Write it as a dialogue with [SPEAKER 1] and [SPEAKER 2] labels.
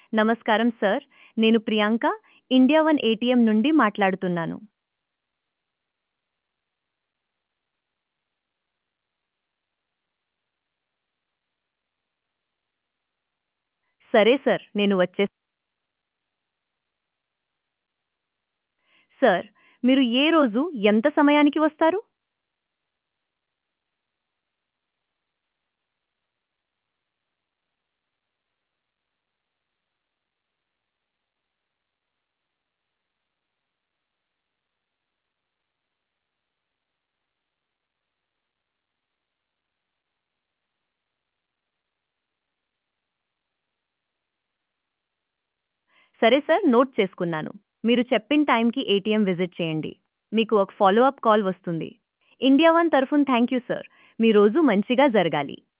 [SPEAKER 1] నమస్కారం సార్ నేను Priyanka India one ATM నుండి మాట్లాడుతున్నాను సరే సార్ నేను వచ్చే సార్ మీరు ఏ రోజు ఎంత సమయానికి వస్తారు సరే సార్ నోట్ చేసుకున్నాను మీరు చెప్పిన టైంకి ఏటీఎం విజిట్ చేయండి మీకు ఒక ఫాలో అప్ కాల్ వస్తుంది ఇండియా వన్ తరఫున థ్యాంక్ యూ సార్ మీ రోజు మంచిగా జరగాలి